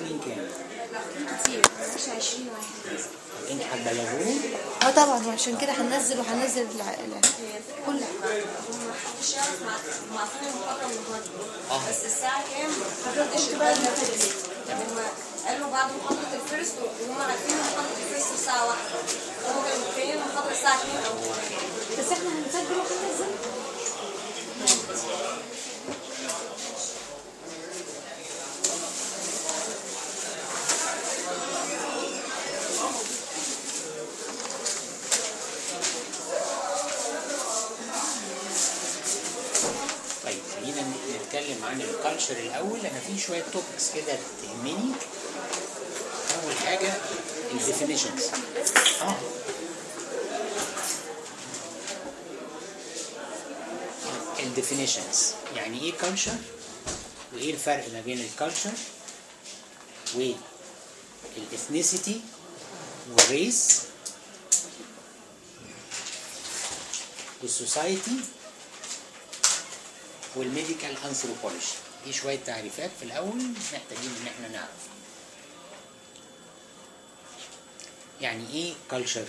داخلين كام؟ كتير مش 20 واحد بس انت هتبلغوهم اه طبعا وعشان كده هننزل وهننزل الع- الع- كل محدش يعرف مع مع فين المحاضرة النهارده آه. بس الساعة كام محدش يبقى الفيرست هما قالوا بعد محاضرة الفيرست وهم عارفين محاضرة الفيرست الساعة واحدة هما كانوا متخيلين المحاضرة الساعة 2 أو بس احنا هنسجل وهننزل طيب خلينا نتكلم عن الكالتشر الاول انا في شويه توبكس كده تهمني اول حاجه الديفينيشنز اه الديفينيشنز يعني ايه كالتشر وايه الفرق ما بين الكالتشر والاثنيسيتي والريس والسوسايتي والميديكال انثروبولوجي دي شويه تعريفات في الاول محتاجين ان احنا نعرف يعني ايه كلتشر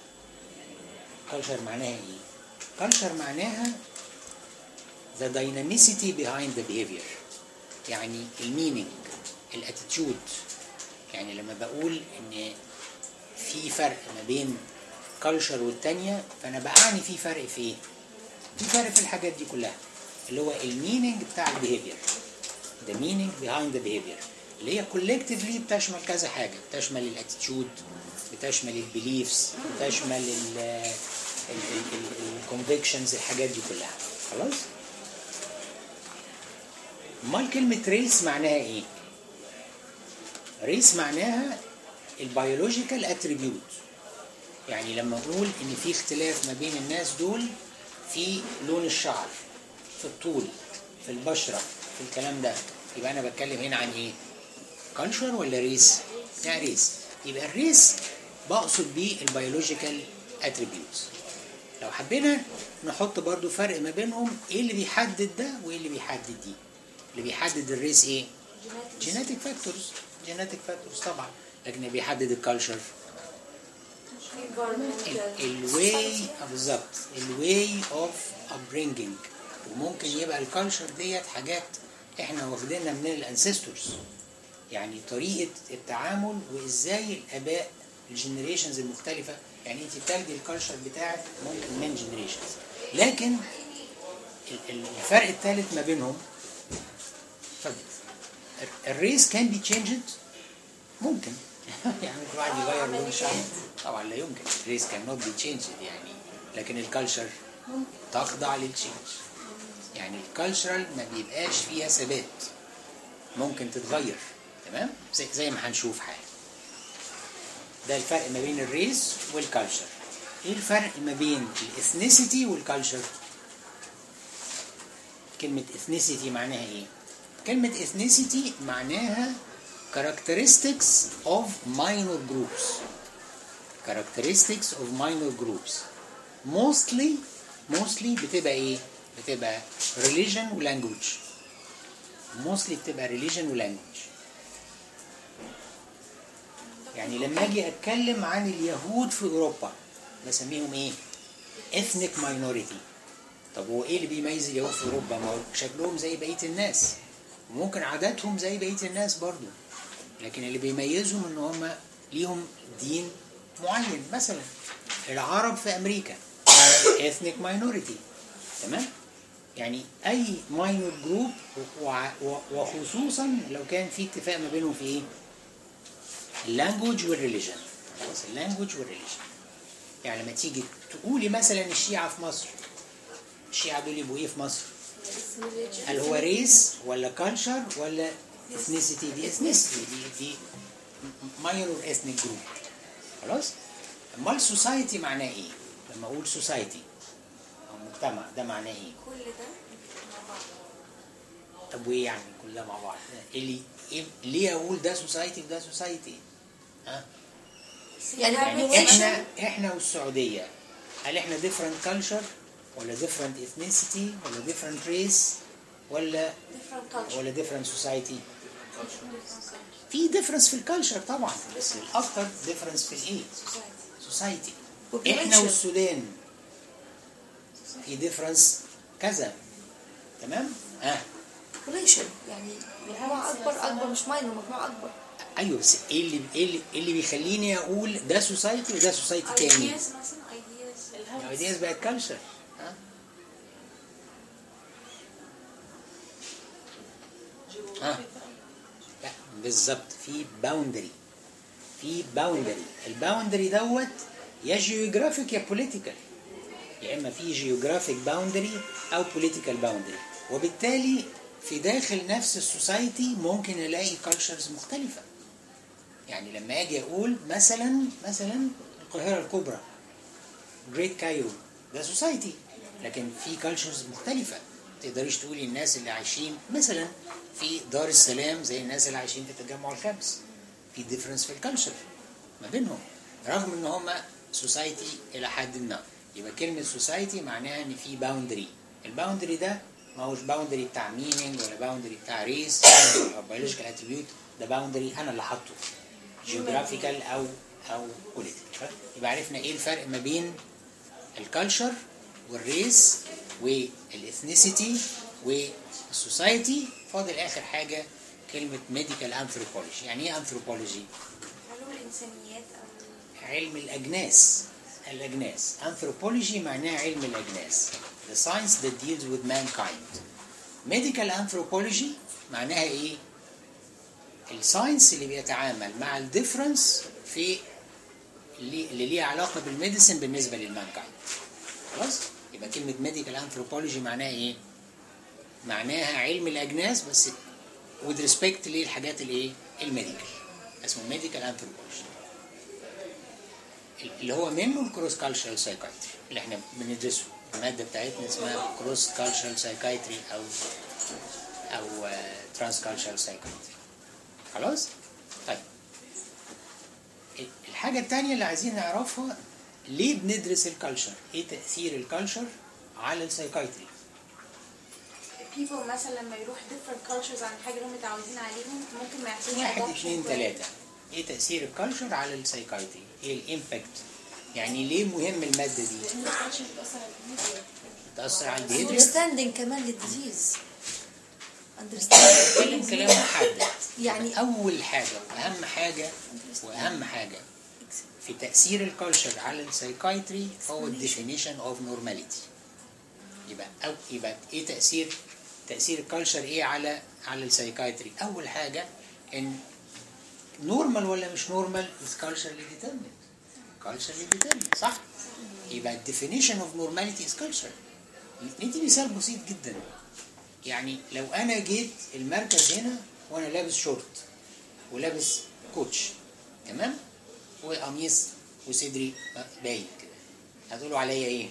كلتشر معناها ايه كلتشر معناها the dynamicity behind the behavior يعني المينينج الاتيتيود يعني لما بقول ان في فرق ما بين كلتشر والتانية فانا بعني في فرق في ايه في فرق في الحاجات دي كلها اللي هو المينينج بتاع البيهيفير the meaning behind the behavior اللي هي collectively بتشمل كذا حاجة بتشمل الاتيتيود بتشمل البيليفز بتشمل الكونفكشنز الحاجات دي كلها خلاص امال كلمة ريس معناها ايه؟ ريس معناها البيولوجيكال اتريبيوت يعني لما اقول ان في اختلاف ما بين الناس دول في لون الشعر في الطول في البشرة في الكلام ده يبقى انا بتكلم هنا عن ايه كالتشر ولا ريس لا ريس يبقى الريس بقصد بيه البيولوجيكال اتريبيوتس لو حبينا نحط برضو فرق ما بينهم ايه اللي بيحدد ده وايه اللي بيحدد دي اللي بيحدد الريس ايه جيناتيك فاكتورز جيناتيك فاكتورز طبعا لكن اللي بيحدد الكالتشر الواي بالظبط الواي اوف upbringing وممكن يبقى الكالتشر ديت حاجات احنا واخدينها من الانسيستورز يعني طريقه التعامل وازاي الاباء الجنريشنز المختلفه يعني انت بتاخدي الكالتشر بتاعك ممكن من جنريشنز لكن ال- ال- الفرق الثالث ما بينهم اتفضل. الريس كان بي تشينجد ممكن يعني كل واحد يغير لون الشعر طبعا لا يمكن الريس كان نوت بي تشينجد يعني لكن الكالتشر تخضع للتشينج يعني الكالتشرال ما بيبقاش فيها ثبات ممكن تتغير تمام زي, زي ما هنشوف حالا ده الفرق ما بين الريس والكالتشر ايه الفرق ما بين الاثنيسيتي والكالتشر كلمة ethnicity معناها ايه كلمة ethnicity معناها characteristics of minor groups characteristics of minor groups mostly mostly بتبقى ايه بتبقى religion و language mostly بتبقى religion و language يعني لما اجي اتكلم عن اليهود في اوروبا بسميهم ايه ethnic minority طب هو ايه اللي بيميز اليهود في اوروبا ما هو شكلهم زي بقيه الناس وممكن عاداتهم زي بقيه الناس برضو لكن اللي بيميزهم ان هم ليهم دين معين مثلا العرب في امريكا ethnic minority تمام يعني اي ماينور جروب وخصوصا لو كان في اتفاق ما بينهم في ايه اللانجوج والريليجن خلاص اللانجوج والريليجن يعني لما تيجي تقولي مثلا الشيعة في مصر الشيعة دول يبقوا ايه في مصر هل هو ريس ولا كالتشر ولا اثنيسيتي دي اثنيسيتي دي دي ماينور اثنيك جروب خلاص امال سوسايتي معناه ايه لما اقول سوسايتي او مجتمع ده معناه ايه كل ده مع بعض طب وايه يعني كل ده مع بعض اللي إيه ليه اقول ده سوسايتي وده سوسايتي ها يعني يعني احنا احنا والسعوديه هل احنا different culture ولا different ethnicity ولا different race ولا different culture ولا different society في ديفرنس في الكالتشر طبعا بس الاكثر ديفرنس في الايه سوسايتي احنا Population. والسودان في ديفرنس كذا تمام اه population يعني مجموعة أكبر أكبر مش ماينور مجموعة أكبر ايوه بس ايه اللي ايه اللي, إيه اللي بيخليني اقول ده سوسايتي وده سوسايتي تاني ايدياز مثلا ايدياز الايدياز بقت كالتشر ها ها لا بالظبط في باوندري في باوندري الباوندري دوت يا جيوغرافيك يا بوليتيكال يا اما في جيوغرافيك باوندري او بوليتيكال باوندري وبالتالي في داخل نفس السوسايتي ممكن الاقي كالتشرز مختلفه يعني لما اجي اقول مثلا مثلا القاهره الكبرى جريت كايرو ده سوسايتي لكن في كالتشرز مختلفة تقدريش تقولي الناس اللي عايشين مثلا في دار السلام زي الناس اللي عايشين في التجمع الخامس في ديفرنس في الكالتشر ما بينهم رغم ان هما سوسايتي الى حد ما يبقى كلمة سوسايتي معناها ان في باوندري الباوندري ده ما هوش باوندري بتاع مينينج ولا باوندري بتاع ريس او بيولوجيكال اتريبيوت ده باوندري انا اللي حاطه جيوغرافيكال او او بوليتيكال يبقى عرفنا ايه الفرق ما بين الكالتشر والريس والاثنيسيتي والسوسايتي فاضل اخر حاجه كلمه ميديكال انثروبولوجي يعني ايه انثروبولوجي علوم الانسانيات او علم الاجناس الاجناس anthropology معناها علم الاجناس the science that deals with mankind medical anthropology معناها ايه الساينس اللي بيتعامل مع الديفرنس في اللي اللي ليها علاقه بالميديسن بالنسبه للمانكايند خلاص يبقى كلمه ميديكال انثروبولوجي معناها ايه معناها علم الاجناس بس with respect للحاجات الايه الميديكال اسمه ميديكال انثروبولوجي اللي هو منه الكروس كالتشرال سايكايتري اللي احنا بندرسه الماده بتاعتنا اسمها كروس كالتشرال سايكايتري او او ترانس كالتشرال سايكايتري خلاص طيب الحاجه الثانيه اللي عايزين نعرفها ليه بندرس الكالتشر ايه تاثير الكالتشر على السايكايتري people مثلا لما يروح different cultures عن الحاجه اللي هم متعودين عليهم ممكن ما يحصلش واحد adoption اثنين كويس. ثلاثة ايه تأثير الكالتشر على السايكايتري ايه الامباكت يعني ليه مهم المادة دي بتأثر على البيهيفير understanding كمان للديزيز understanding كلام كلام محدد يعني أول حاجة وأهم حاجة وأهم حاجة في تأثير الكالتشر على السايكايتري هو الديفينيشن اوف نورماليتي يبقى أو يبقى ايه تأثير تأثير الكالتشر ايه على على السايكايتري أول حاجة ان نورمال ولا مش نورمال is culturally determined culturally determined صح يبقى definition of normality is culture ندي مثال بسيط جدا يعني لو انا جيت المركز هنا وانا لابس شورت ولابس كوتش تمام وقميص وصدري باين كده هتقولوا عليا ايه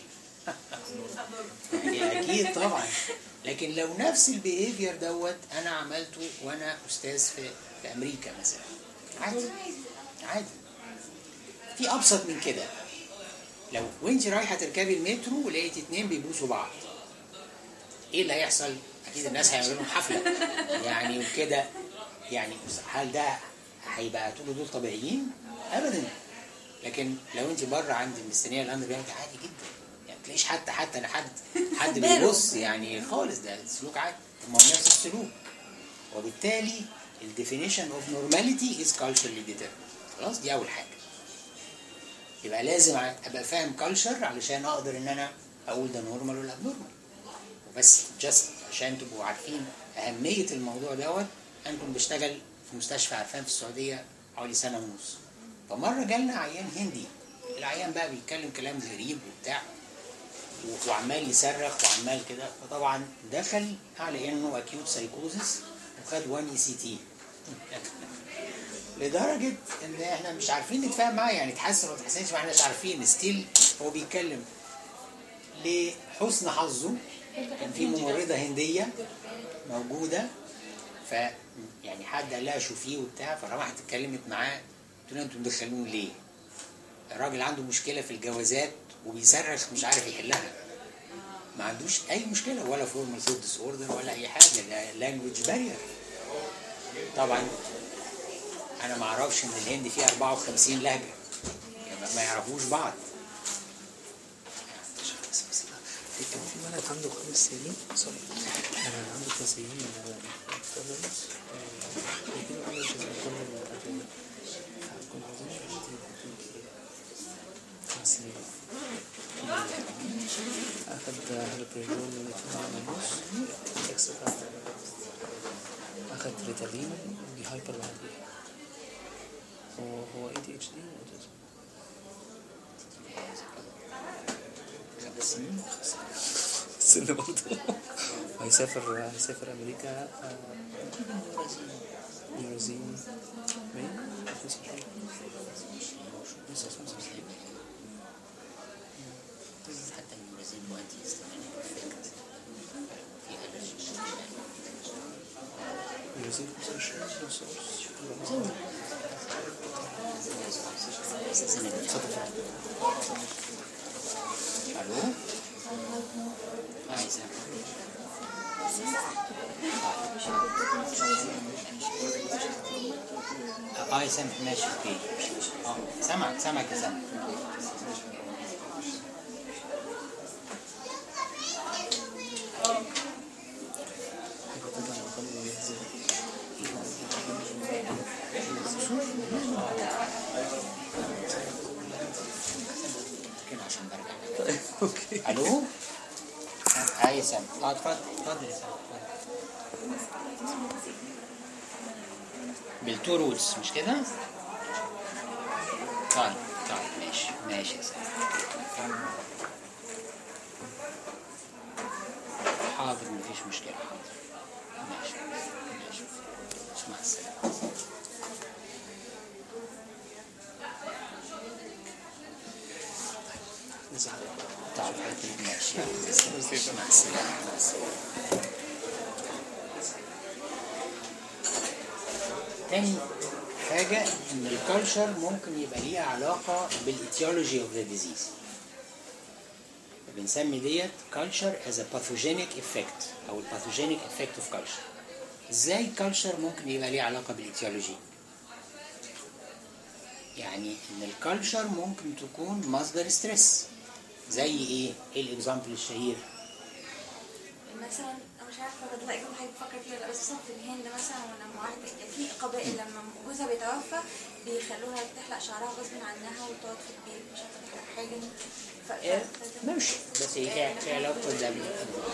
يعني اكيد طبعا لكن لو نفس البيهيفير دوت انا عملته وانا استاذ في في امريكا مثلا عادي عادي في ابسط من كده لو وانت رايحه تركبي المترو ولقيتي اتنين بيبوسوا بعض ايه اللي هيحصل؟ اكيد الناس هيعملوا لهم حفله يعني وكده يعني هل ده هيبقى تقولوا دول طبيعيين؟ ابدا لكن لو انت بره عند مستنيه الاندر بيعمل عادي جدا يعني تلاقيش حتى حتى أنا حد حد باله. بيبص يعني خالص ده سلوك عادي ما هو نفس السلوك وبالتالي الديفينيشن اوف نورماليتي از culturally determined خلاص دي اول حاجه يبقى لازم ابقى فاهم كلتشر علشان اقدر ان انا اقول ده نورمال ولا ابنورمال وبس جاست عشان تبقوا عارفين اهميه الموضوع دوت انا كنت بشتغل في مستشفى عرفان في السعوديه حوالي سنه ونص فمره جالنا عيان هندي العيان بقى بيتكلم كلام غريب وبتاع و- وعمال يصرخ وعمال كده فطبعا دخل على انه اكيوت سايكوزس وخد 1 اي سي تي لدرجه ان احنا مش عارفين نتفاهم معاه يعني تحسن ولا تحسنش ما احناش عارفين ستيل هو بيتكلم لحسن حظه كان في ممرضه هنديه موجوده ف يعني حد قال لها شوفيه وبتاع فراحت اتكلمت معاه قلت لها انتوا مدخلينه ليه؟ الراجل عنده مشكله في الجوازات وبيصرخ مش عارف يحلها ما عندوش اي مشكله ولا فورمال سيل ديس اوردر ولا اي حاجه ده لانجوج بارير طبعا انا ما اعرفش ان الهند فيها 54 لهجه يعني ما يعرفوش بعض كان في ولد عنده خمس سنين سوري آه، عنده خمس سنين فيجيله على جزء كل كنا عاوزين خمس سنين أخذ هالبريدون من اثنين ونص إكس أخذ ريتالين بهايبر وعدي هو هو اي دي اتش دي خمس سنين السن برضه هيسافر هيسافر امريكا آه، نيوزين باين لسه شوية. لسه خمسة وسبعين. حتى البرازيل وانتي يستعملوا افكت في الرجي نيوزين خمسة وعشرين، خمسة وعشرين. الو هاي سامع اه سامع ماشي اوكي اه سامعك سامعك يا سامع يبقى تطلع الأرقام الجاهزة. كده عشان برجع طيب، اوكي الو هاي يا سامع اه اتفضل اتفضل يا سامع اتفضل. بالتو رولز مش كده؟ طيب طيب ماشي ماشي يا سامع حاضر مفيش مشكلة حاضر ماشي ماشي مع السلامة نزعل. طيب ماشي مع السلامة مع السلامة تاني حاجة إن الكالتشر ممكن يبقى ليها علاقة بالإيتيولوجي اوف ذا ديزيز بنسمي ديت culture as a pathogenic effect أو ال pathogenic effect of culture إزاي الكالتشر ممكن يبقى ليه علاقة بالإيتيولوجي يعني إن الكالتشر ممكن تكون مصدر ستريس زي إيه؟ إيه الإكزامبل الشهير؟ مثلا انا مش عارفه والله كل حاجه بفكر فيها ولا بس مثلا في الهند مثلا لما واحده في قبائل لما جوزها بيتوفى بيخلوها تحلق شعرها غصب عنها وتقعد في البيت مش عارفه تحلق حاجه ف... إيه؟ ف... ماشي بس هي ليها ليها علاقة ده بال-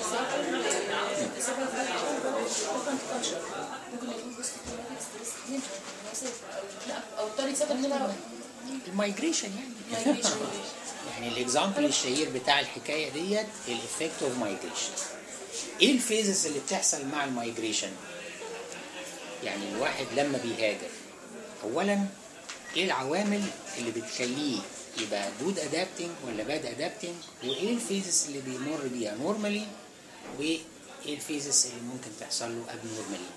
ممكن يكون جزء من ستريس نمشي لا او اضطر يسافر كده المايجريشن يعني يعني الاكزامبل الشهير بتاع الحكايه ديت الافكت اوف مايجريشن ايه الفيزز اللي بتحصل مع المايجريشن يعني الواحد لما بيهاجر اولا ايه العوامل اللي بتخليه يبقى جود ادابتنج ولا باد ادابتنج وايه الفيزز اللي بيمر بيها نورمالي وايه الفيزز اللي ممكن تحصل له اب نورمالي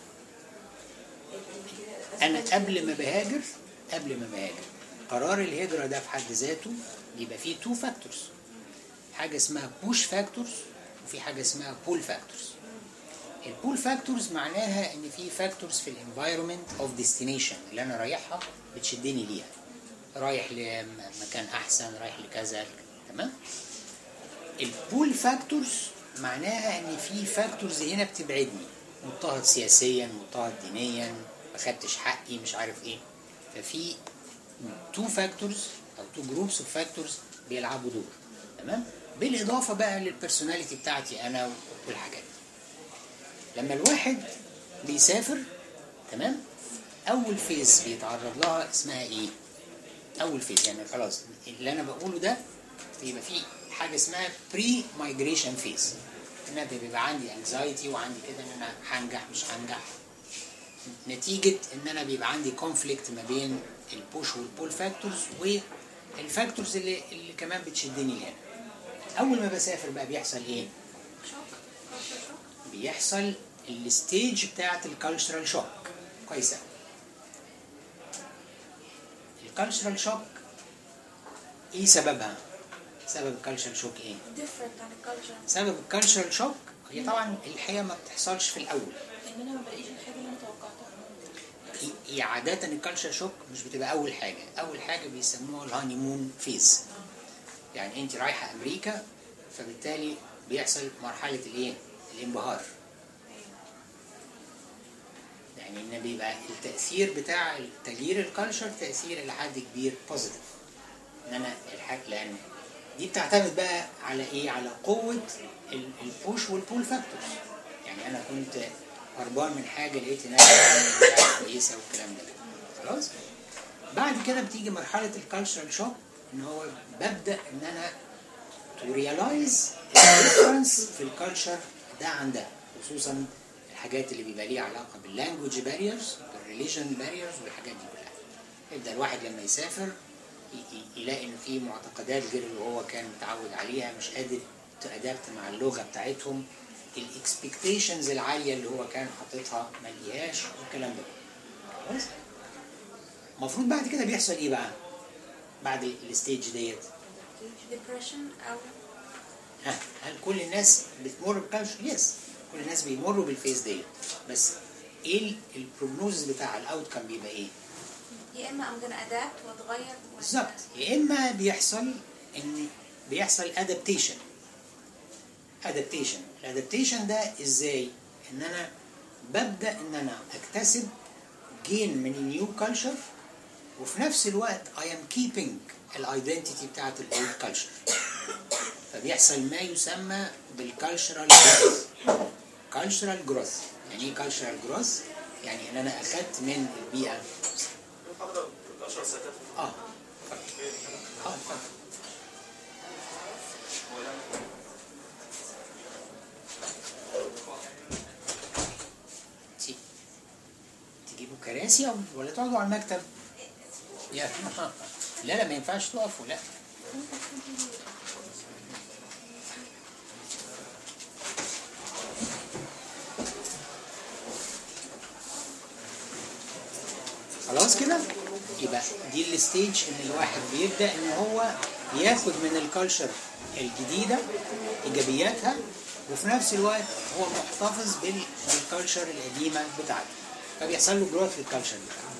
انا قبل ما بهاجر قبل ما بهاجر قرار الهجرة ده في حد ذاته بيبقى فيه تو فاكتورز حاجة اسمها بوش فاكتورز وفي حاجة اسمها بول فاكتورز البول فاكتورز معناها ان في فاكتورز في الانفايرمنت اوف ديستنيشن اللي انا رايحها بتشدني ليها رايح لمكان احسن رايح لكذا تمام البول فاكتورز معناها ان في فاكتورز هنا بتبعدني مضطهد سياسيا مضطهد دينيا ما خدتش حقي مش عارف ايه ففي تو فاكتورز او تو جروبس اوف فاكتورز بيلعبوا دور تمام بالاضافه بقى للبرسوناليتي بتاعتي انا والحاجات دي. لما الواحد بيسافر تمام اول فيز بيتعرض لها اسمها ايه اول فيز يعني خلاص اللي انا بقوله ده بيبقى فيه حاجه اسمها بري مايجريشن فيز انا بيبقى عندي انكزايتي وعندي كده ان انا هنجح مش هنجح نتيجه ان انا بيبقى عندي كونفليكت ما بين البوش والبول فاكتورز والفاكتورز اللي اللي كمان بتشدني لهنا اول ما بسافر بقى بيحصل ايه بيحصل الستيج بتاعت الكالتشرال شوك كويس أوي. الكالتشرال شوك ايه سببها سبب الكالتشرال شوك ايه different عن الكالتشر سبب الكالتشرال شوك هي طبعا الحقيقه ما بتحصلش في الاول ان انا ما بلاقيش الحاجه اللي انا توقعتها هي عادة الكالتشر شوك مش بتبقى أول حاجة أول حاجة بيسموها الهاني مون فيز يعني أنت رايحة أمريكا فبالتالي بيحصل مرحلة الإيه؟ الانبهار يعني إن بيبقى التأثير بتاع تغيير الكالتشر تأثير إلى حد كبير بوزيتيف إن أنا الحاجة لأن دي بتعتمد بقى على إيه؟ على قوة ال- البوش والبول فاكتورز يعني أنا كنت هربان من حاجة لقيت نفسي مش عارف كويسة والكلام ده خلاص بعد كده بتيجي مرحلة الكالتشرال شوك إن هو ببدأ إن أنا to realize الديفرنس في الكالتشر ده عن ده خصوصا الحاجات اللي بيبقى ليها علاقة باللانجوج باريرز بالريليجن باريرز والحاجات دي كلها يبدأ الواحد لما يسافر ي- ي- يلاقي إن في معتقدات غير اللي هو كان متعود عليها مش قادر تأدابت مع اللغة بتاعتهم الاكسبكتيشنز العالية اللي هو كان حاططها ما لقيهاش والكلام ده خلاص المفروض بعد كده بيحصل ايه بقى بعد الستيج ديت depression أو ها هل كل الناس بتمر بكالتشر يس كل الناس بيمروا بالفيز ديت بس ايه البروجنوزز بتاع الاوت كان بيبقى ايه يا إما I'm gonna adapt وأتغير ولا- بالظبط يا اما بيحصل ان بيحصل ادابتيشن ادابتيشن الادابتيشن ده ازاي ان انا ببدا ان انا اكتسب جين من النيو كلتشر وفي نفس الوقت I am keeping الايدنتيتي بتاعت الاولد كلتشر فبيحصل ما يسمى بالكالتشرال جروث كالتشرال جروث يعني ايه كالتشرال جروث يعني ان انا اخدت من البيئه محاضرة 10 سكت اه اتفضل. اه اتفضل تي- تجيبوا كراسي أو- ولا تقعدوا على المكتب يا لا لا ما ينفعش تقفوا لا خلاص كده يبقى دي الستيج ان الواحد بيبدا ان هو ياخد من الكالتشر الجديده ايجابياتها وفي نفس الوقت هو محتفظ بال- بالكالتشر القديمه بتاعته فبيحصل له جروث في الكالتشر بتاعته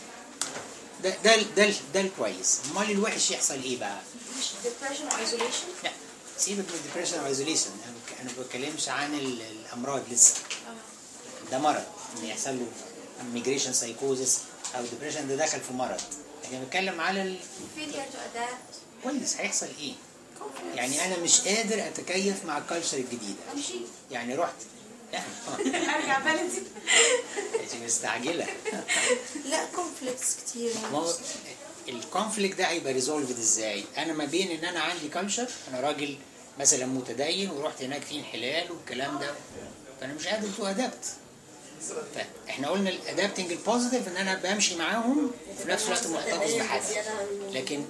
ده ده ال- ده ال- ده الكويس امال الوحش يحصل ايه بقى؟ مش depression or isolation لا سيبك من الديبريشن وايزوليشن انا بك- أنا ما بتكلمش عن ال- الامراض لسه ده مرض ان يحصل له ميجريشن سايكوزس او ديبريشن ده دخل في مرض لكن بتكلم على ال... failure to adapt كويس هيحصل ايه؟ يعني انا مش قادر اتكيف مع الكالتشر الجديده امشي يعني رحت لا ارجع بلدي انت مستعجله لا كونفليكتس كتير ما هو الكونفليكت ده هيبقى ريزولفد ازاي؟ انا ما بين ان انا عندي كالتشر انا راجل مثلا متدين ورحت هناك في انحلال والكلام ده فانا مش قادر تو ادابت فاحنا قلنا الادابتنج البوزيتيف ان انا بمشي معاهم وفي نفس الوقت محتفظ بحاجه لكن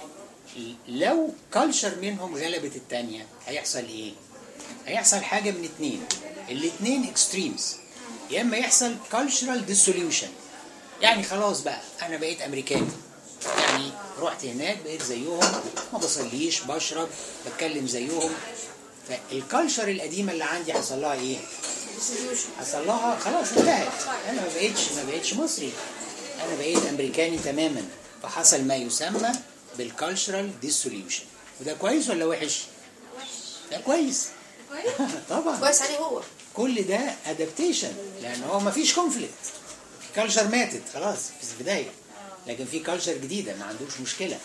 لو كالتشر منهم غلبت التانية هيحصل ايه؟ هيحصل حاجة من اتنين الاتنين اكستريمز يا اما يحصل cultural dissolution يعني خلاص بقى انا بقيت امريكاني يعني رحت هناك بقيت زيهم ما بصليش بشرب بتكلم زيهم فالكالتشر القديمة اللي عندي حصل لها ايه؟ حصل لها خلاص انتهت انا ما بقيتش ما بقيتش مصري انا بقيت امريكاني تماما فحصل ما يسمى بالكالتشرال ديسوليوشن وده كويس ولا وحش؟ وحش ده كويس كويس طبعا كويس عليه هو كل ده ادابتيشن لان هو ما فيش كونفليكت كالتشر ماتت خلاص في البدايه لكن في كالتشر جديده ما عندوش مشكله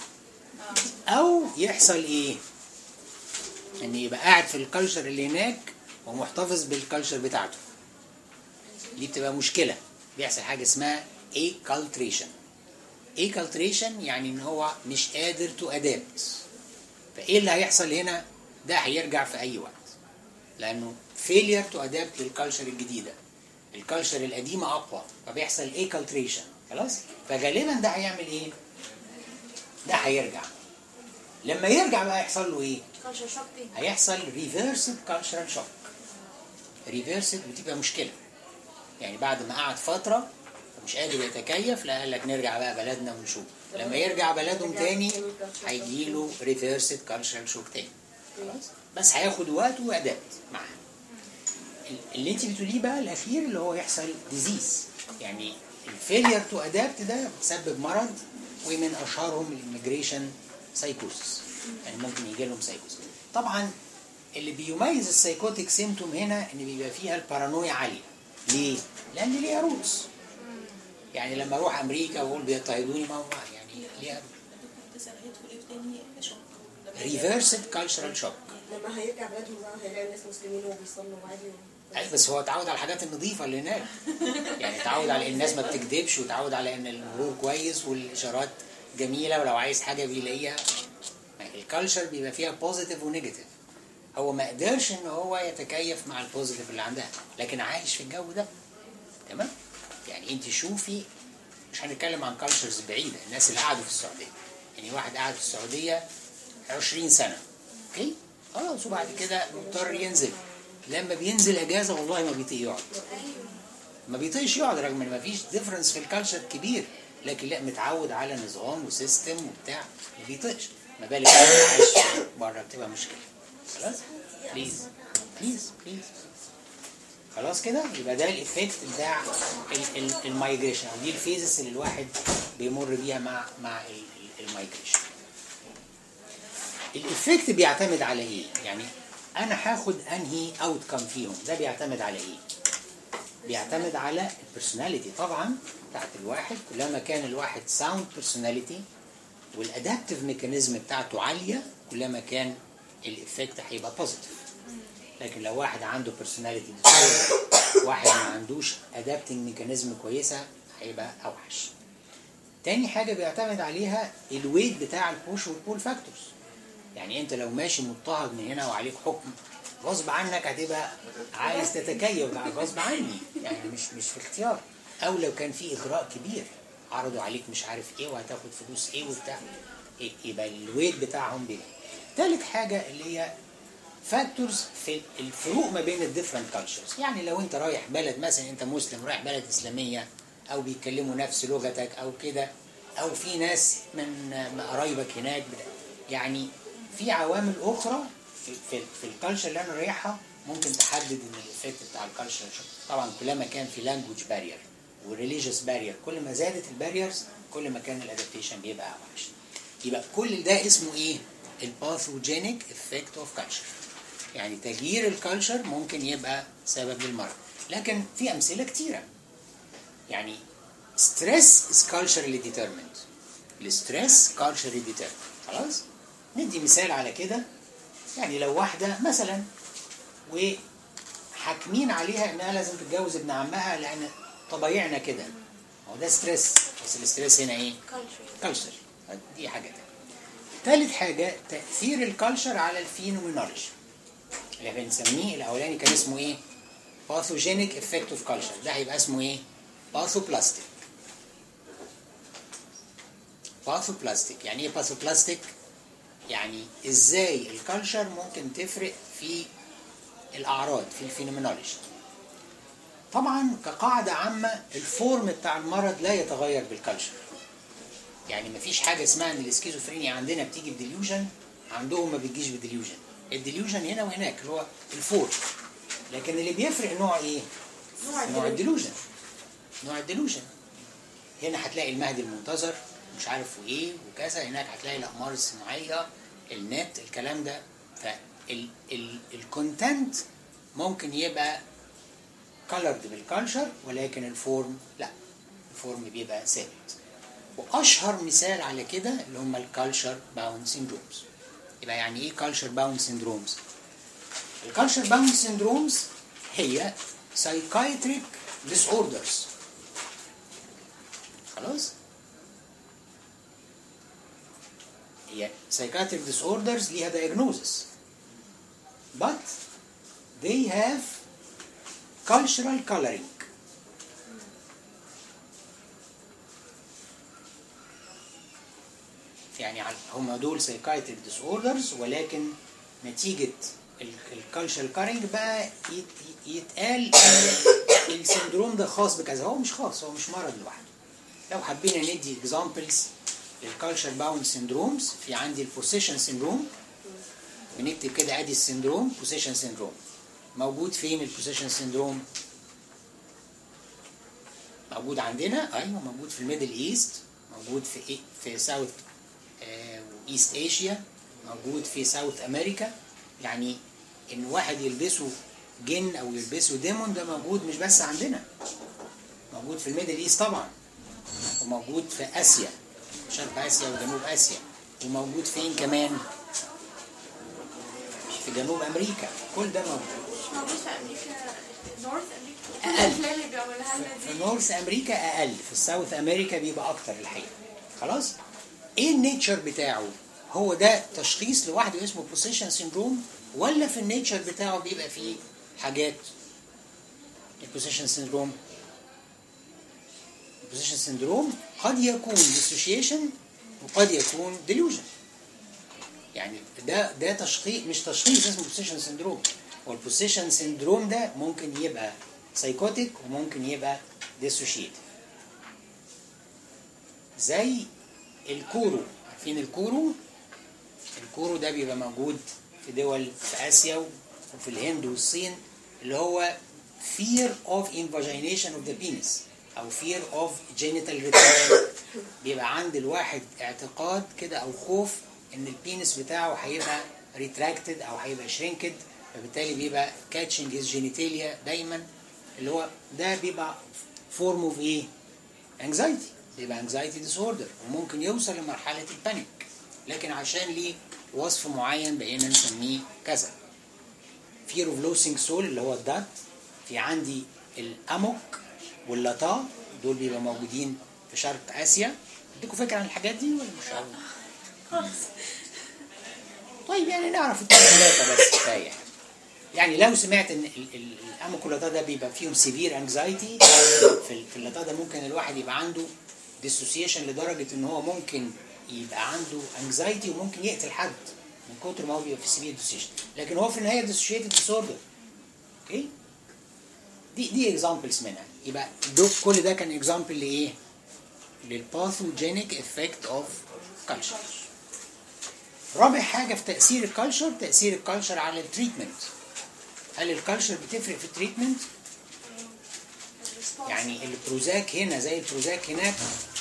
او يحصل ايه ان يبقى قاعد في الكالتشر اللي هناك ومحتفظ بالكالتشر بتاعته دي بتبقى مشكله بيحصل حاجه اسمها ايكالتريشن ايكالتريشن يعني ان هو مش قادر تو ادابت فايه اللي هيحصل هنا ده هيرجع في اي وقت لانه فيلير تو ادابت للكالتشر الجديده الكالتشر القديمه اقوى فبيحصل ايكالتريشن خلاص فغالبا ده هيعمل ايه ده هيرجع لما يرجع بقى يحصل له ايه كلتشر شوك دي هيحصل ريفيرسد كالتشرال شوك ريفيرسد بتبقى مشكله يعني بعد ما قعد فتره مش قادر يتكيف لا قال لك نرجع بقى بلدنا ونشوف لما يرجع بلدهم تاني هيجي له ريفيرسد كالتشرال شوك تاني خلاص بس هياخد وقت وادابت معاه اللي انت بتقوليه بقى الاخير اللي هو يحصل ديزيز يعني الفيلير تو ادابت ده بتسبب مرض ومن اشهرهم الاميجريشن سايكوسس يعني ممكن يجي لهم سايكوسس طبعا اللي بيميز السايكوتيك سيمتوم هنا ان بيبقى فيها البارانويا عاليه ليه؟ لان ليها روتس يعني لما اروح امريكا واقول بيضطهدوني ما هو يعني ليها ريفرسد كالتشرال شوك لما هيرجع بلدهم بقى هيلاقي ناس مسلمين وبيصلوا عادي اي بس هو اتعود على الحاجات النظيفه اللي هناك يعني اتعود على ان الناس ما بتكذبش وتعود على ان المرور كويس والاشارات جميله ولو عايز حاجه بيلاقيها الكالتشر بيبقى فيها بوزيتيف ونيجاتيف هو ما قدرش ان هو يتكيف مع البوزيتيف اللي عندها لكن عايش في الجو ده تمام يعني انت شوفي مش هنتكلم عن كالتشرز بعيده الناس اللي قعدوا في السعوديه يعني واحد قاعد في السعوديه 20 سنه اوكي خلاص وبعد كده مضطر ينزل لما بينزل اجازه والله ما بيطيق يقعد ما بيطيقش يقعد رغم ان ما فيش ديفرنس في الكالتشر كبير لكن لا متعود على نظام وسيستم وبتاع ما بيطيقش ما بالك لو عايش بره بتبقى مشكله خلاص بليز بليز بليز خلاص كده يبقى ده الايفكت بتاع المايجريشن او دي الفيزز اللي الواحد بيمر بيها مع مع المايجريشن الايفكت بيعتمد على ايه يعني انا هاخد انهي اوت كم فيهم ده بيعتمد على ايه بيعتمد على البرسوناليتي طبعا بتاعت الواحد كلما كان الواحد ساوند بيرسوناليتي والادابتيف ميكانيزم بتاعته عاليه كلما كان الايفكت هيبقى بوزيتيف لكن لو واحد عنده بيرسوناليتي واحد ما عندوش ادابتنج ميكانيزم كويسه هيبقى اوحش تاني حاجه بيعتمد عليها الويت بتاع البوش والبول فاكتورز يعني انت لو ماشي مضطهد من هنا وعليك حكم غصب عنك هتبقى عايز تتكيف بقى غصب عني يعني مش مش في اختيار او لو كان في اغراء كبير عرضوا عليك مش عارف ايه وهتاخد فلوس ايه وبتاع إيه يبقى الويت بتاعهم بيه تالت حاجه اللي هي فاكتورز في الفروق ما بين الديفرنت كالتشرز يعني لو انت رايح بلد مثلا انت مسلم رايح بلد اسلاميه او بيتكلموا نفس لغتك او كده او في ناس من قرايبك هناك يعني في عوامل اخرى في في, في الكالتشر اللي انا رايحها ممكن تحدد ان الايفكت بتاع الكالتشر طبعا كلما كان في لانجوج بارير وريليجيوس بارير كل ما زادت الباريرز كل ما كان الادابتيشن بيبقى اوحش يبقى كل ده اسمه ايه الباثوجينيك افكت اوف كالتشر يعني تغيير الكالتشر ممكن يبقى سبب للمرض لكن في امثله كتيره يعني ستريس is culturally determined الستريس culturally determined خلاص ندي مثال على كده يعني لو واحدة مثلا وحاكمين عليها انها لازم تتجوز ابن عمها لان طبيعنا كده هو ده ستريس بس الستريس هنا ايه؟ كالتشر دي حاجة تانية تالت حاجة تأثير الكالتشر على الفينومينولوجي اللي بنسميه الأولاني كان اسمه ايه؟ باثوجينيك افكت اوف كالتشر ده هيبقى اسمه ايه؟ باثوبلاستيك باثوبلاستيك يعني ايه باثوبلاستيك؟ يعني ازاي الكالتشر ممكن تفرق في الاعراض في الفينومينولوجي طبعا كقاعدة عامة الفورم بتاع المرض لا يتغير بالكالتشر يعني مفيش حاجة اسمها ان الاسكيزوفرينيا عندنا بتيجي بديليوجن عندهم ما بتجيش بديليوجن الديليوجن هنا وهناك اللي هو الفور لكن اللي بيفرق نوع ايه؟ نوع الديلوجن نوع الديلوجن هنا هتلاقي المهدي المنتظر مش عارف وايه وكذا هناك هتلاقي الاقمار الصناعيه النت الكلام ده فالكونتنت ممكن يبقى colored بالكالتشر ولكن الفورم لا الفورم بيبقى ثابت واشهر مثال على كده اللي هم الكالتشر باوند سيندرومز يبقى يعني ايه كالتشر باوند سيندرومز الكالتشر باوند سيندرومز هي psychiatric disorders خلاص هي psychiatric disorders ليها diagnosis but they have cultural coloring يعني هم دول psychiatric disorders ولكن نتيجة الكالتشر كارينج بقى يتقال السندروم ده خاص بكذا هو مش خاص هو مش مرض لوحده لو حبينا ندي اكزامبلز للكالتشر باوند سندرومز في عندي البوسيشن سندروم بنكتب كده ادي السندروم بوسيشن سندروم موجود فين البوسيشن سندروم موجود عندنا ايوه موجود في الميدل ايست موجود في إيه؟ في ساوث ايست ايشيا موجود في ساوث امريكا يعني ان واحد يلبسه جن او يلبسه ديمون ده موجود مش بس عندنا موجود في الميدل ايست طبعا وموجود في اسيا شرق اسيا وجنوب اسيا وموجود فين كمان في جنوب امريكا كل ده موجود مش موجود في امريكا نورث امريكا كل أقل. الافلام اللي بيعملوها لنا في دي نورث امريكا اقل في الساوث امريكا بيبقى اكتر الحقيقه خلاص ايه النيتشر بتاعه هو ده تشخيص لوحده اسمه بوسيشن سيندروم ولا في النيتشر بتاعه بيبقى فيه حاجات البوسيشن سيندروم البوسيشن سيندروم قد يكون ديسوشيشن وقد يكون ديلوجن يعني ده ده تشخيص مش تشخيص اسمه بوسيشن سيندروم هو البوسيشن سيندروم ده ممكن يبقى سايكوتيك وممكن يبقى ديسوشيت زي الكورو عارفين الكورو الكورو ده بيبقى موجود في دول في اسيا وفي الهند والصين اللي هو fear of invagination of the penis او fear of genital retraction بيبقى عند الواحد اعتقاد كده او خوف ان البينس بتاعه هيبقى retracted او هيبقى shrinked فبالتالي بيبقى catching his genitalia دايما اللي هو ده بيبقى فورم اوف ايه؟ anxiety بيبقى anxiety disorder وممكن يوصل لمرحلة البانيك لكن عشان ليه وصف معين بقينا نسميه كذا fear of losing soul اللي هو الدات في عندي الاموك واللطا دول بيبقوا موجودين في شرق اسيا اديكم فكره عن الحاجات دي ولا مش عارف؟ طيب يعني نعرف اتنين ثلاثه بس كفايه يعني لو سمعت ان ال- ال- الاموك واللطا ده بيبقى فيهم سيفير انكزايتي في ال- في اللطا ده ممكن الواحد يبقى عنده ديسوسيشن لدرجه ان هو ممكن يبقى عنده انكزايتي وممكن يقتل حد من كتر ما هو بيبقى في سيفير ديسوسيشن لكن هو في النهايه ديسوشيتد ديسوردر اوكي دي دي اكزامبلز منها يبقى دول كل ده كان اكزامبل لايه؟ للباثوجينيك افكت اوف كلتشر رابع حاجه في تاثير الكلتشر تاثير الكلتشر على التريتمنت هل الكلتشر بتفرق في التريتمنت؟ يعني البروزاك هنا زي البروزاك هناك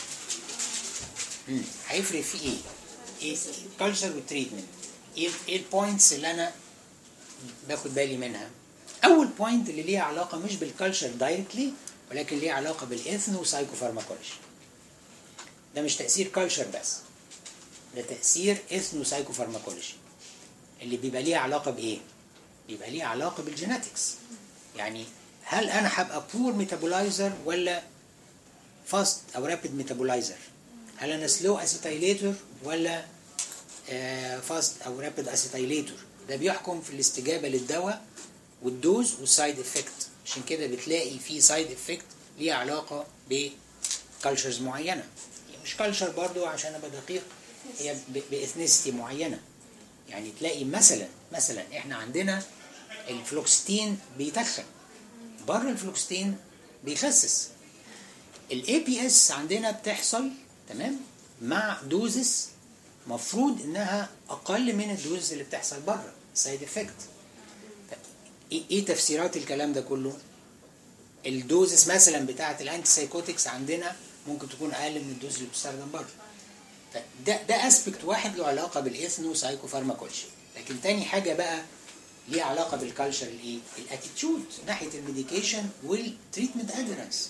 مم. هيفرق في ايه؟ ايه الكالتشر والتريتمنت ايه ايه البوينتس اللي انا باخد بالي منها؟ اول بوينت اللي ليها علاقه مش بالكالتشر دايركتلي ولكن ليها علاقه بالاثنو سايكوفارماكولوجي ده مش تاثير كالتشر بس ده تاثير اثنو سايكوفارماكولوجي اللي بيبقى ليها علاقه بايه؟ بيبقى ليها علاقه بالجيناتكس يعني هل انا هبقى بور ميتابولايزر ولا فاست او رابيد ميتابولايزر هل انا سلو اسيتايليتور ولا فاست او رابيد اسيتايليتور ده بيحكم في الاستجابه للدواء والدوز والسايد افكت عشان كده بتلاقي في سايد افكت ليها علاقه بكالتشرز معينه هي مش كالتشر برضو عشان ابقى دقيق هي باثنيستي معينه يعني تلاقي مثلا مثلا احنا عندنا الفلوكستين بيتخن بره الفلوكستين بيخسس الاي بي اس عندنا بتحصل تمام مع دوزس مفروض انها اقل من الدوزس اللي بتحصل بره سايد افكت ايه إيه تفسيرات الكلام ده كله الدوزس مثلا بتاعه الانتي سايكوتكس عندنا ممكن تكون اقل من الدوز اللي بتستخدم بره ده ده اسبكت واحد له علاقه بالاثنو سايكوفارماكولوجي لكن تاني حاجه بقى ليها علاقه بالكالتشر الايه؟ الاتيتيود ناحيه الميديكيشن والتريتمنت ادرنس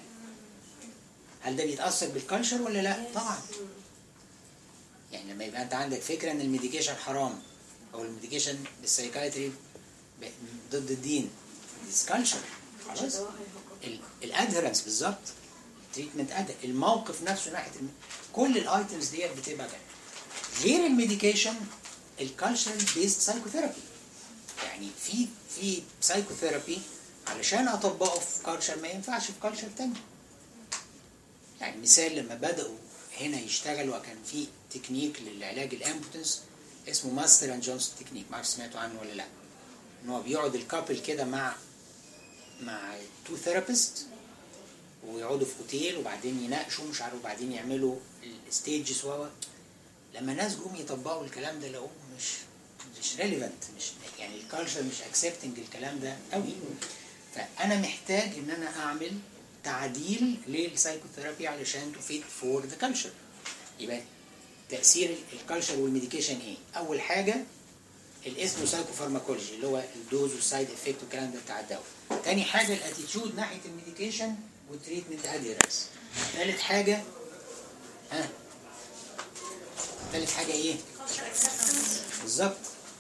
هل ده بيتاثر بالكالتشر ولا لا؟ طبعا يعني لما يبقى انت عندك فكره ان الميديكيشن حرام او الميديكيشن بالسايكايتري ب- ضد الدين ديز كالتشر خلاص الادهرنس بالظبط تريتمنت الموقف نفسه ناحيه الم... كل الايتمز ديت بتبقى كده غير الميديكيشن الكالتشرال بيست سايكوثيرابي يعني في في سايكوثيرابي علشان اطبقه في كالتشر ما ينفعش في كالتشر تاني يعني مثال لما بدأوا هنا يشتغلوا كان في تكنيك للعلاج الامبوتنس اسمه ماستر اند جونسون تكنيك ما اعرف سمعتوا عنه ولا لا ان هو بيقعد الكابل كده مع مع تو ثيرابيست ويقعدوا في اوتيل وبعدين يناقشوا مش عارف وبعدين يعملوا الستيجز و لما ناس جم يطبقوا الكلام ده لقوه مش مش ريليفنت مش يعني الكالتشر مش اكسبتنج الكلام ده قوي فانا محتاج ان انا اعمل تعديل للسايكوثيرابي علشان تفيد فور ذا كلتشر يبقى تاثير الكالتشر والميديكيشن ايه اول حاجه الاسم سايكوفارماكولوجي اللي هو الدوز والسايد افكت والكلام ده بتاع الدواء تاني حاجه الاتيتيود ناحيه الميديكيشن والتريتمنت اديرنس ثالث حاجه ها ثالث حاجه ايه بالظبط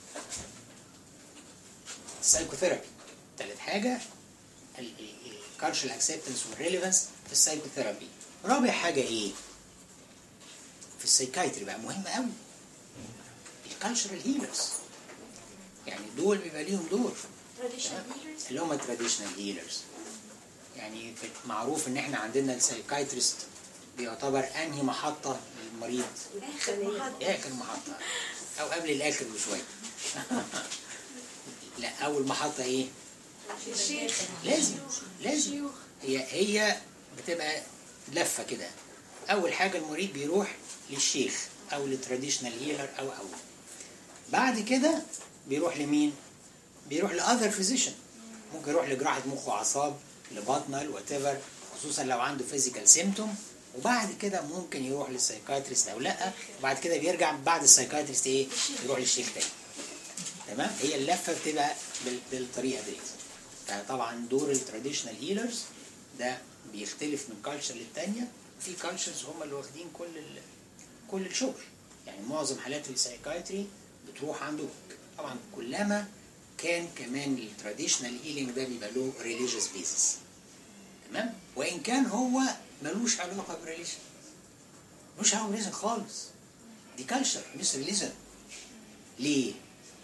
السايكوثيرابي ثالث حاجه الكالتشر اكسبتنس والريليفنس في السايكوثيرابي رابع حاجه ايه في السايكايتري بقى مهم قوي الكالتشرال هيلرز يعني دول بيبقى ليهم دور traditional leaders اللي هم تراديشنال هيلرز يعني في- معروف ان احنا عندنا السايكايتريست بيعتبر انهي محطه للمريض اخر محطة اخر محطه او قبل الاخر بشويه لا اول محطه ايه الشيخ لازم لازم هي هي بتبقى لفه كده اول حاجه المريض بيروح للشيخ او للتراديشنال هيلر او او بعد كده بيروح لمين بيروح لاذر فيزيشن ممكن يروح لجراحه مخ واعصاب لبطنه وات خصوصا لو عنده فيزيكال سيمتوم وبعد كده ممكن يروح للسايكايتريست او لا وبعد كده بيرجع بعد السايكايتريست ايه يروح للشيخ تاني تمام هي اللفه بتبقى بال- بالطريقه دي فطبعا دور التراديشنال هيلرز ده بيختلف من كالتشر للتانية في كالتشرز هم اللي واخدين كل ال... كل الشغل يعني معظم حالات السايكايتري بتروح عنده طبعا كلما كان كمان التراديشنال هيلينج ده بيبقى له ريليجيوس بيزس تمام وان كان هو ملوش علاقه بريليجن ملوش علاقه بريليجن خالص دي كالتشر مش ريليجن ليه؟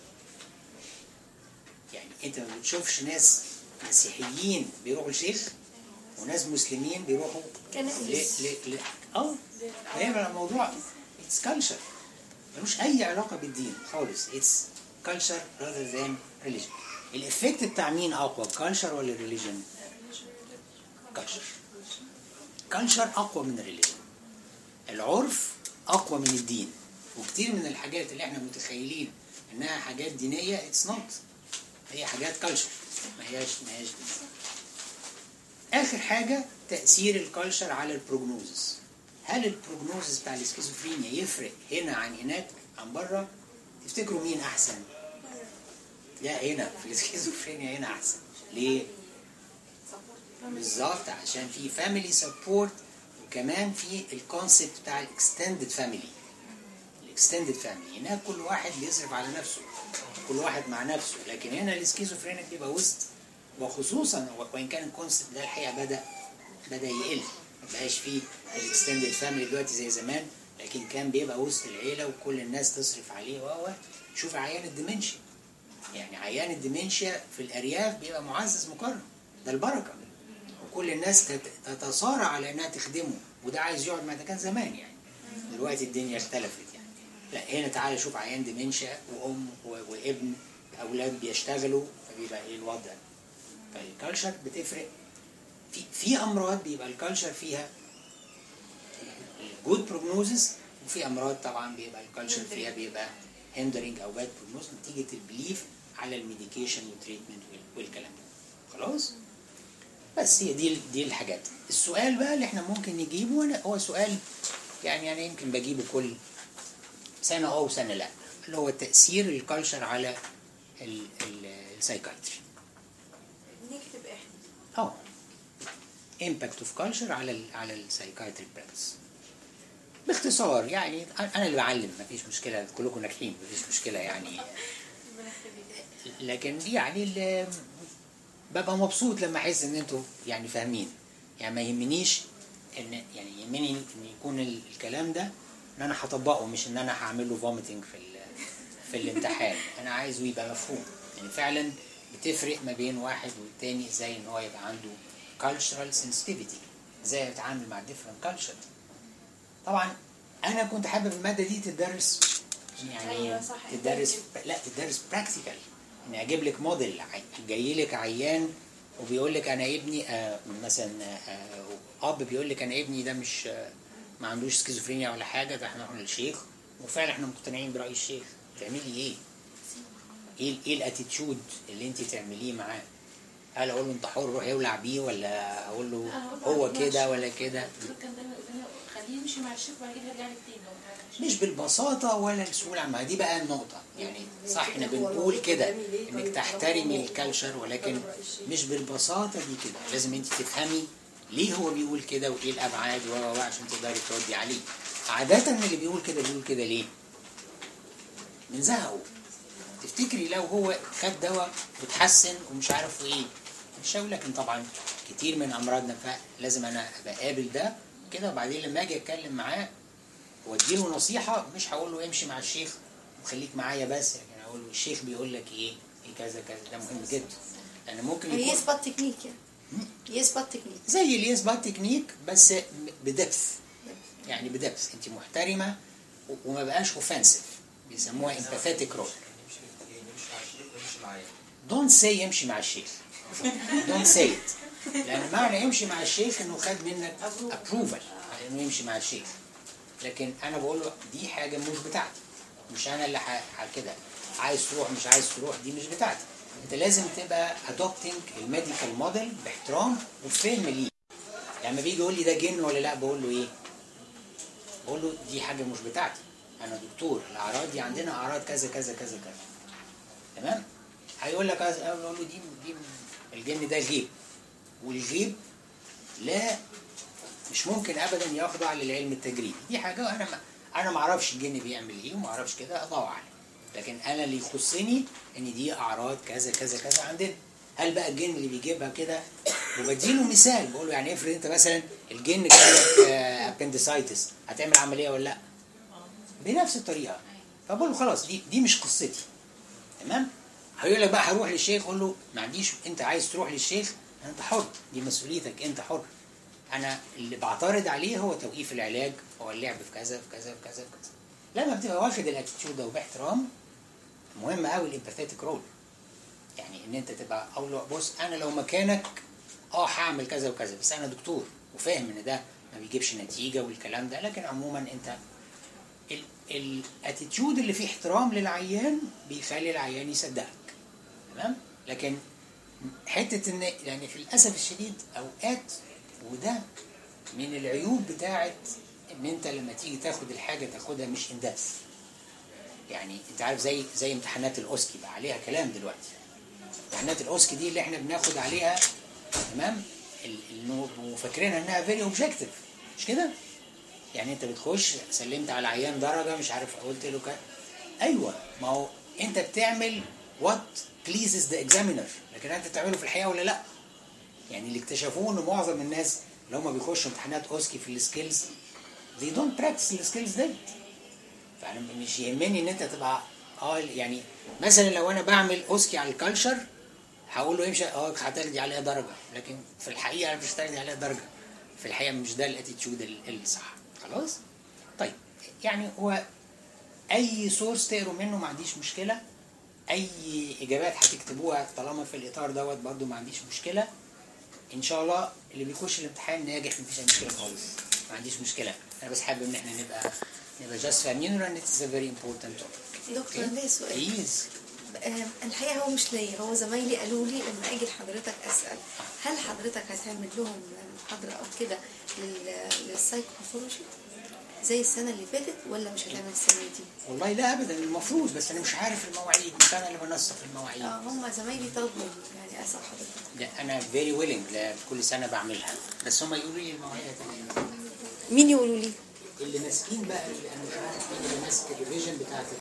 يعني انت ما بتشوفش ناس مسيحيين بيروحوا لشيخ وناس مسلمين بيروحوا ل ل ل اه فاهم الموضوع اتس كلتشر ملوش اي علاقه بالدين خالص اتس كلتشر rather than religion الافكت بتاع مين اقوى كلتشر ولا ريليجن كلتشر كلتشر اقوى من الريليجن العرف اقوى من الدين وكتير من الحاجات اللي احنا متخيلين انها حاجات دينيه اتس نوت هي حاجات كلتشر ما هياش ما هياش دين اخر حاجه تاثير الكالتشر على البروجنوزس هل البروجنوزس بتاع السكيزوفرينيا يفرق هنا عن هناك عن بره تفتكروا مين احسن لا هنا في السكيزوفرينيا هنا احسن ليه بالظبط عشان في فاميلي سبورت وكمان في الكونسيبت بتاع الاكستندد فاميلي الاكستندد فاميلي هناك كل واحد بيصرف على نفسه كل واحد مع نفسه لكن هنا السكيزوفرينيا بيبقى وسط وخصوصا وان كان الكونسيبت ده الحقيقه بدا بدا يقل ما بقاش فيه الاكستندد فاميلي دلوقتي زي زمان لكن كان بيبقى وسط العيله وكل الناس تصرف عليه و شوف عيان الديمنشيا يعني عيان الديمنشيا في الارياف بيبقى معزز مكرم ده البركه وكل الناس تت- تتصارع على انها تخدمه وده عايز يقعد مع ده كان زمان يعني دلوقتي الدنيا اختلفت يعني لا هنا تعالى شوف عيان ديمنشيا وام و- وابن اولاد بيشتغلوا فبيبقى ايه الوضع فالكالتشر بتفرق في في امراض بيبقى الكالتشر فيها جود بروجنوزس وفي امراض طبعا بيبقى الكالتشر فيها بيبقى هندرنج او باد بروجنوز نتيجه البليف على الميديكيشن والتريتمنت والكلام ده خلاص بس هي دي دي الحاجات السؤال بقى اللي احنا ممكن نجيبه أنا- هو سؤال يعني انا يمكن بجيبه كل سنه اه وسنه لا اللي هو تاثير الكالتشر على ال- ال- السايكايتري نكتب احنا اه impact of culture على ال على السايكايتري براكتس باختصار يعني انا اللي بعلم مفيش مشكله كلكم ناجحين مفيش مشكله يعني لكن يعني ال- ببقى مبسوط لما احس ان انتوا يعني فاهمين يعني ما يهمنيش ان يعني يهمني ان يكون ال- الكلام ده ان انا هطبقه مش ان انا هعمل له فوميتنج في ال- في الامتحان انا عايزه يبقى مفهوم يعني فعلا بتفرق ما بين واحد والتاني ازاي ان هو يبقى عنده cultural sensitivity ازاي يتعامل مع different culture طبعا انا كنت حابب الماده دي تدرس يعني أيوة صح. تدرس لا تدرس براكتيكال اني اجيب لك موديل جاي لك عيان وبيقول لك انا ابني آه مثلا آه اب بيقول لك انا ابني ده مش آه ما عندوش سكيزوفرينيا ولا حاجه ده احنا نروح للشيخ وفعلا احنا مقتنعين براي الشيخ تعملي ايه؟ ايه ايه الاتيتيود اللي انت تعمليه معاه؟ هل اقول له انت حر روح يولع بيه ولا اقول له أنا هقول له هو عادي كده ماشي. ولا كده الدكتور كان دايما يقول لنا خليه يمشي مع الشيخ وبعد كده يرجع لك تاني لو انت مش بالبساطة ولا السهولة ما دي بقى النقطة يعني صح احنا بنقول كده انك تحترمي الكالتشر ولكن مش بالبساطة دي كده لازم انت تفهمي ليه هو بيقول كده وايه الابعاد و و- و عشان تقدري تردي عليه عادة اللي بيقول كده بيقول كده ليه؟ من زهقه تفتكري لو هو خد دواء وتحسن ومش عارف ايه مش هقول لكن طبعا كتير من امراضنا فلازم انا ابقى قابل ده كده وبعدين لما اجي اتكلم معاه واديله نصيحه مش هقول له امشي مع الشيخ وخليك معايا بس لكن هقول له الشيخ بيقول لك ايه ايه كذا كذا ده مهم جدا لان ممكن يكون يثبت تكنيك يعني يثبت تكنيك زي اليس بات تكنيك بس بدبث يعني بدبث انت محترمه و- وما بقاش اوفنسيف بيسموها امباثيتك رول دونت سي يمشي مع الشيخ دونت سي ات لان معنى يمشي مع الشيخ انه خد منك ابروفل انه يمشي مع الشيخ لكن انا بقول له دي حاجه مش بتاعتي مش انا اللي ح- ح- كده عايز تروح مش عايز تروح دي مش بتاعتي انت لازم تبقى ادوبتنج الميديكال موديل باحترام وفهم ليه لما بيجي يقول لي ده جن ولا لا بقول له ايه بقول له دي حاجه مش بتاعتي انا دكتور الاعراض دي عندنا اعراض كذا كذا كذا كذا تمام هيقول لك أز- اقول له دي دي الجن ده غيب والغيب لا مش ممكن ابدا يخضع للعلم التجريبي دي حاجه انا ما انا ما اعرفش الجن بيعمل ايه وما اعرفش كده الله اعلم لكن انا اللي يخصني ان دي اعراض كذا كذا كذا عندنا هل بقى الجن اللي بيجيبها كده وبديله مثال بقول له يعني افرض انت مثلا الجن جالك ابندسايتس هتعمل عمليه ولا لا بنفس الطريقه فبقول له خلاص دي دي مش قصتي تمام هيقول لك بقى هروح للشيخ اقول له ما عنديش انت عايز تروح للشيخ انت حر دي مسؤوليتك انت حر انا اللي بعترض عليه هو توقيف العلاج هو اللعب في كذا في كذا في كذا في كذا لما بتبقى واخد الاتيتيود ده وباحترام مهم قوي الامباثيتك رول يعني ان انت تبقى اقول له بص انا لو مكانك اه هعمل كذا وكذا بس انا دكتور وفاهم ان ده ما بيجيبش نتيجه والكلام ده لكن عموما انت الاتيتيود اللي فيه احترام للعيان بيخلي العيان يصدقك تمام لكن حته ان يعني في الاسف الشديد اوقات وده من العيوب بتاعه ان انت لما تيجي تاخد الحاجه تاخدها مش انداس يعني انت عارف زي زي امتحانات الاوسكي بقى عليها كلام دلوقتي امتحانات الاوسكي دي اللي احنا بناخد عليها تمام ال- انه وفاكرينها انها فيري اوبجكتيف مش كده؟ يعني انت بتخش سلمت على عيان درجه مش عارف قلت له كده ايوه ما هو انت بتعمل وات بليزز ذا اكزامينر لكن انت بتعمله في الحقيقه ولا لا؟ يعني اللي اكتشفوه ان معظم الناس اللي هم بيخشوا امتحانات اوسكي في السكيلز they don't practice السكيلز دي فانا مش يهمني ان انت تبقى اه يعني مثلا لو انا بعمل اوسكي على الكالتشر هقول له امشي اه هتاخدي عليها درجه لكن في الحقيقه مش هتاخدي عليها درجه في الحقيقه مش ده الاتيتيود ال- الصح خلاص طيب يعني هو اي سورس تقروا منه ما عنديش مشكله اي اجابات هتكتبوها طالما في الاطار دوت برضو ما عنديش مشكله ان شاء الله اللي بيخش الامتحان ناجح مفيش اي مشكله خالص ما عنديش مشكله انا بس حابب ان احنا نبقى نبقى جاست فاهمين ان اتس ا فيري امبورتنت دكتور ليا سؤال بليز آه، الحقيقه هو مش ليا هو زمايلي قالوا لي لما اجي لحضرتك اسال هل حضرتك هتعمل لهم محاضره او كده لل- للسايكوباثولوجي زي السنه اللي فاتت ولا مش هتعمل السنه دي؟ والله لا ابدا المفروض بس انا مش عارف المواعيد مش انا اللي بنسق المواعيد اه هم زمايلي طلبوا مني يعني اسال حضرتك لا انا فيري ويلنج كل سنه بعملها بس هم يقولوا لي المواعيد مين يقولوا لي؟ اللي ماسكين بقى اللي انا مش عارف مين اللي ماسك الريفيجن بتاعت